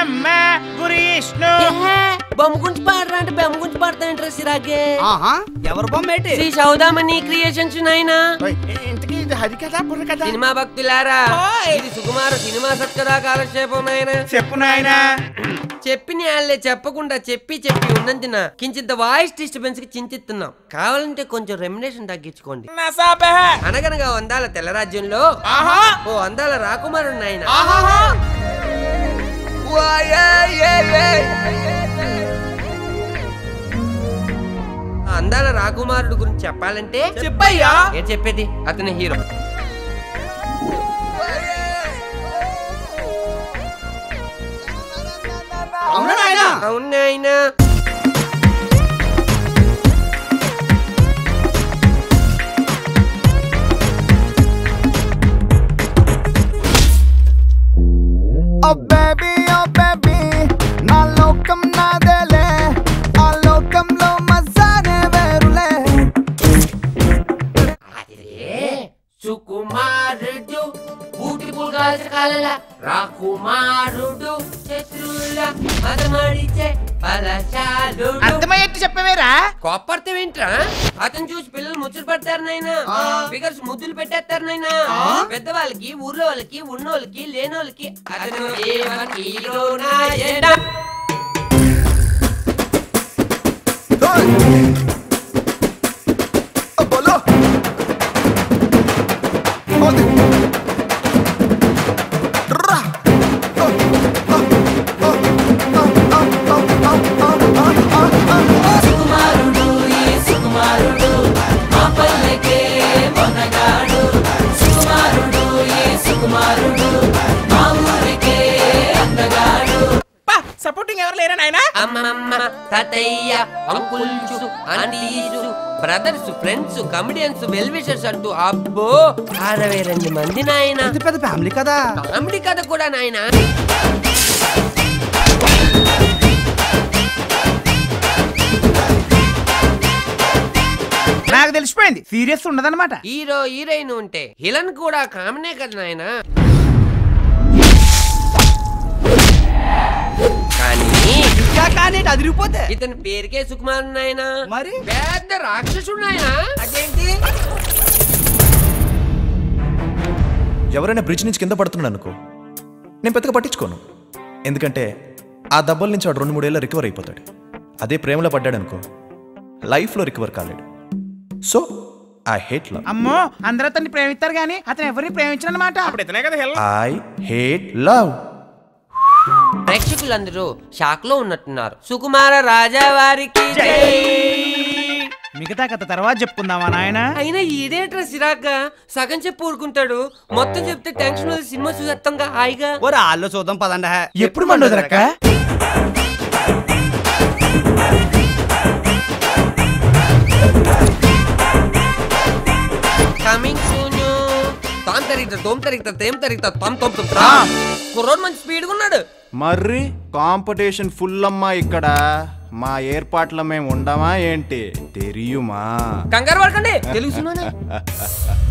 బ్రహ్మ గురు విష్ణు బొమ్మ గురించి పాడరా అంటే బొమ్మ గురించి పాడతాయంటారా సిరాగే ఆహా ఎవరు బొమ్మ ఏంటి శ్రీ సౌదామణి క్రియేషన్స్ నాయనా ఇంతకీ ఇది హరి కదా బుర్ర కదా సినిమా భక్తులారా ఓయ్. ఇది సుకుమార సినిమా సత్కదా కాలక్షేపం నాయన చెప్పు నాయనా చెప్పిన వాళ్ళే చెప్పకుండా చెప్పి చెప్పి ఉన్నందున కించింత వాయిస్ డిస్టర్బెన్స్ కి చింతిస్తున్నాం కావాలంటే కొంచెం రెమ్యునేషన్ తగ్గించుకోండి నసాబే అనగనగా వందాల తెల్లరాజ్యంలో ఆహా ఓ అందాల రాకుమారుడు నాయన ఆహాహా ఆ అందాల రాకుమారుడు గురించి చెప్పాలంటే చెప్పయ్యా ఏ చెప్పేది అతని హీరో అవునా నాయనా అవును నాయన ఓ బేబీ ఓ బేబీ నా లోకం నాదేలే ఆ లోకంలో మజానే వేరులే సుకుమారుడు బ్యూటిఫుల్ గర్ల్స్ కాలల రాకుమారుడు శత్రువుల మదమడిచే బలశాలుడు అర్థమయ్యేట్టు చెప్పవేరా కోపడతావు ఏంట్రా అతను చూసి పిల్లలు ముచ్చట పడతారు నాయన ఫిగర్స్ ముద్దులు పెట్టేస్తారు నాయన పెద్దవాళ్ళకి ఊర్లో వాళ్ళకి ఉన్నోళ్ళకి లేనోళ్ళకి అతను ఏమన్ హీరో నాయన ఓ బోలో ఓది రా ఓ ఓ ఓ ఓ ఓ ఓ ఓ ఓ సుకుమారుడు ఈ సుకుమారుడు మా పల్లెకే మొనగాడు సుకుమారుడు ఈ సుకుమారుడు మా ఊరికే అందగాడు సపోర్టింగ్ ఎవరు లేరా నాయనా అమ్మమ్మ తాతయ్య uncles aunties brothers friends comedians well wishers అంటూ అబ్బో అరవై రెండు మంది నాయన ఇది పెద్ద ఫ్యామిలీ కదా కామెడీ కథ కూడా నాయన నాకు తెలిసిపోయింది సీరియస్ ఉండదన్నమాట హీరో హీరోయిన్ ఉంటే హిలన్ కూడా కామనే కదా నాయన కానీ ఇంకా కానీ అదిరిపోతే ఇతని పేరుకే సుకుమార్ నాయన మరి? పెద్ద రాక్షసుడు నాయన అదేంటి ఎవరైనా బ్రిడ్జ్ నుంచి కింద పడుతున్నాడు అనుకో నేను పెద్దగా పట్టించుకోను ఎందుకంటే ఆ దెబ్బల నుంచి వాడు రెండు మూడేళ్ళ రికవర్ అయిపోతాడు అదే ప్రేమలో పడ్డాడు అనుకో లైఫ్లో రికవర్ కాలేడు సో ఐ హేట్ లవ్ అమ్మో అందరూ అతన్ని ప్రేమిస్తారు గాని అతను ఎవరిని ప్రేమించనమాట అప్పుడు ఇతనే కదా హెల్ ఐ హేట్ లవ్ ప్రేక్షకులందరూ షాక్ లో ఉన్నట్టున్నారు సుకుమార రాజా వారికి జై. మిగతా కథ తర్వాత చెప్పుకుందామా నాయన అయినా ఇదేంట్రా సిరాగ్గా సగం చెప్పి ఊరుకుంటాడు మొత్తం చెప్తే టెన్షన్ వదిలి సినిమా చూసేస్తాంగా హాయిగా ఓ రాళ్ళు చూద్దాం పదండి ఎప్పుడు మండోదరక్క కమింగ్ సూన్ తాం తరిగిత తోం తరిగిత తేం తరిగిత తం తొం తం త్రా. కుర్రోడు మంచి స్పీడ్గా ఉన్నాడు మర్రి కాంపిటీషన్ ఫుల్ అమ్మా ఇక్కడ మా ఏర్పాట్ల మేము ఉండమా ఏంటి తెలియమా కంగారు పడకండి తెలుగు సినిమానే